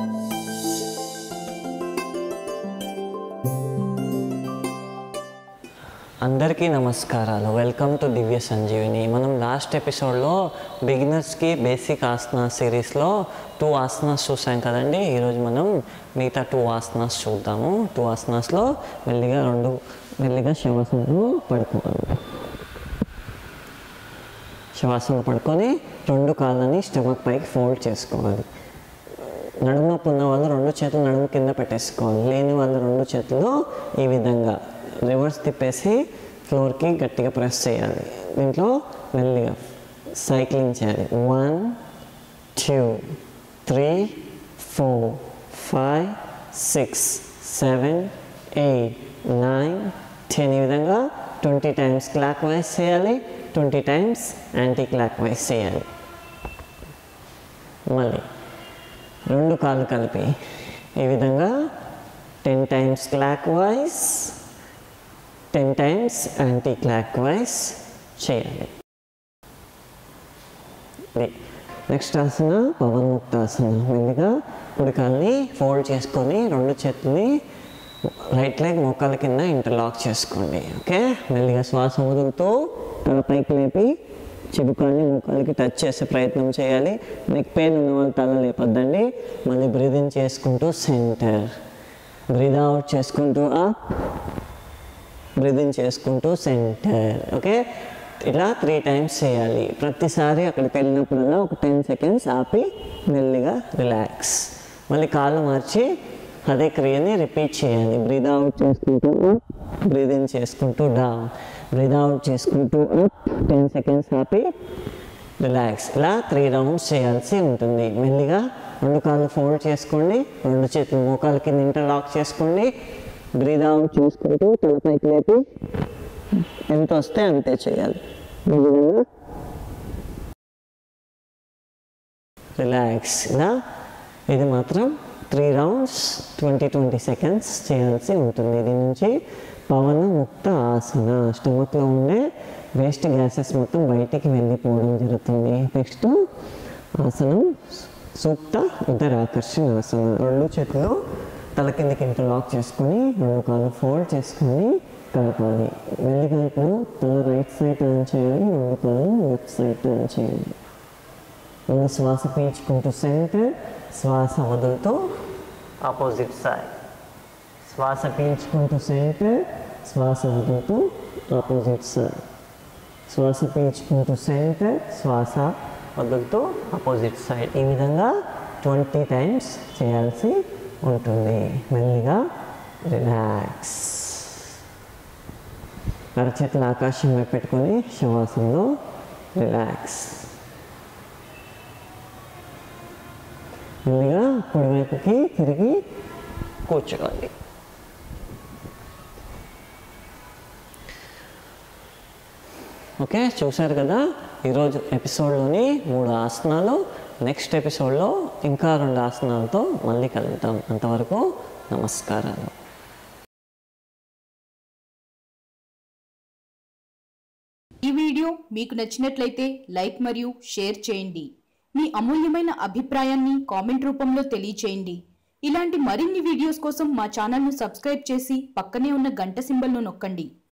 అందరికీ నమస్కారాలు welcome to దివ్య సంజీవిని మనం లాస్ట్ ఎపిసోడ్లో బిగినర్స్కి బేసిక్ ఆసనా సిరీస్లో టూ ఆసనాస్ చూసాం కదండి ఈరోజు మనం మిగతా టూ ఆసనాస్ చూద్దాము టూ ఆసనాస్లో మెల్లిగా రెండు మెల్లిగా శవాసనలు పడుకోవాలి శ్వాసను పడుకొని రెండు కాళ్ళని స్టమక్ పైకి ఫోల్డ్ చేసుకోవాలి నడుము నొప్పి ఉన్న వాళ్ళు రెండు చేతులు నడుము కింద పెట్టేసుకోవాలి లేని వాళ్ళు రెండు చేతులు ఈ విధంగా రివర్స్ తిప్పేసి ఫ్లోర్కి గట్టిగా ప్రెస్ చేయాలి దీంట్లో మెల్లిగా సైక్లింగ్ చేయాలి one two three four five six seven eight nine ten ఈ విధంగా ట్వంటీ టైమ్స్ క్లాక్ వైజ్ చేయాలి twenty times clock wise చేయాలి మళ్ళీ రెండు కాళ్ళు కలిపి ఈ విధంగా ten times clockwise ten times clock wise చేయాలి నెక్స్ట్ ఆసన పవన్ముక్తాసన మెల్లిగా కుడి కాల్ని ఫోల్డ్ చేసుకొని రెండు చేతుల్ని రైట్ లెగ్ మోకాల కింద ఇంటర్లాక్ చేసుకోండి ఓకే మెల్లిగా శ్వాస వదులుతూ తల పైకి లేపి చిబుకాన్ని మోకాలకి టచ్ చేసే ప్రయత్నం చేయాలి నెక్ పెయిన్ ఉన్న వాళ్ళు తల లేపొద్దండి మళ్ళీ బ్రీదింగ్ చేసుకుంటూ సెంటర్ బ్రీద్ అవుట్ చేసుకుంటూ అప్ బ్రీదింగ్ చేసుకుంటూ సెంటర్ ఓకే ఇలా త్రీ టైమ్స్ చేయాలి ప్రతిసారి అక్కడికి వెళ్ళినప్పుడల్లా ఒక టెన్ సెకండ్స్ ఆపి మెల్లిగా రిలాక్స్ మళ్ళీ కాళ్ళు మార్చి అదే క్రియని రిపీట్ చేయాలి బ్రీద్ అవుట్ చేసుకుంటూ అప్ బ్రీదింగ్ చేసుకుంటూ డౌన్ బ్రీద్ అవుట్ చేసుకుంటూ అప్ టెన్ సెకండ్స్ ఆపి రిలాక్స్ ఇలా త్రీ రౌండ్స్ చేయాల్సి ఉంటుంది మెల్లిగా రెండు కాళ్ళు ఫోల్డ్ చేసుకోండి రెండు చేతులు మోకాల కింద ఇంటర్లాక్ చేసుకోండి బ్రీద్ అవుట్ చూసుకుంటూ తలపైకి లేపి ఎంత వస్తే అంతే చేయాలి ఈ విధంగా రిలాక్స్ ఇలా ఇది మాత్రం three rounds twenty twenty seconds చేయాల్సి ఉంటుంది దీని నుంచి పవన ముక్త ఆసన స్టమక్లో ఉండే వేస్ట్ గ్యాసెస్ మొత్తం బయటికి వెళ్ళిపోవడం జరుగుతుంది నెక్స్ట్ ఆసనం సూక్త ఉదరాకర్షణ ఆసన రెండు చేతులు తల కిందకి ఇంటర్లాక్ చేసుకొని రెండు కాళ్ళు ఫోల్డ్ చేసుకొని కలపాలి మెల్లిగా ఇప్పుడు తల రైట్ సైడ్ టర్న్ చేయాలి రెండు కాళ్ళు లెఫ్ట్ సైడ్ టర్న్ చేయాలి ముందు శ్వాస పీల్చుకుంటూ సెంటర్ శ్వాస వదులుతూ ఆపోజిట్ సైడ్ శ్వాస పీల్చుకుంటూ సెంటర్ శ్వాస వదులుతూ ఆపోజిట్ సైడ్ శ్వాస పీల్చుకుంటూ సెంటర్ శ్వాస వదులుతూ ఆపోజిట్ సైడ్ ఈ విధంగా ట్వంటీ టైమ్స్ చేయాల్సి ఉంటుంది మెల్లిగా రిలాక్స్ అరచేతులు ఆకాశం వైపు పెట్టుకొని శ్వాసంలో రిలాక్స్ మెల్లిగా కుడివైపుకి తిరిగి కూర్చోవాలి ఓకే చూశారు కదా ఈరోజు ఎపిసోడ్లోని మూడు ఆసనాలు నెక్స్ట్ ఎపిసోడ్లో ఇంకా రెండు ఆసనాలతో మళ్ళీ కలుగుతాం అంతవరకు నమస్కారాలు ఈ వీడియో మీకు నచ్చినట్లయితే లైక్ మరియు షేర్ చేయండి మీ అమూల్యమైన అభిప్రాయాన్ని కామెంట్ రూపంలో తెలియచేయండి ఇలాంటి మరిన్ని వీడియోస్ కోసం మా ఛానల్ను సబ్స్క్రైబ్ చేసి పక్కనే ఉన్న గంట సింబల్ను నొక్కండి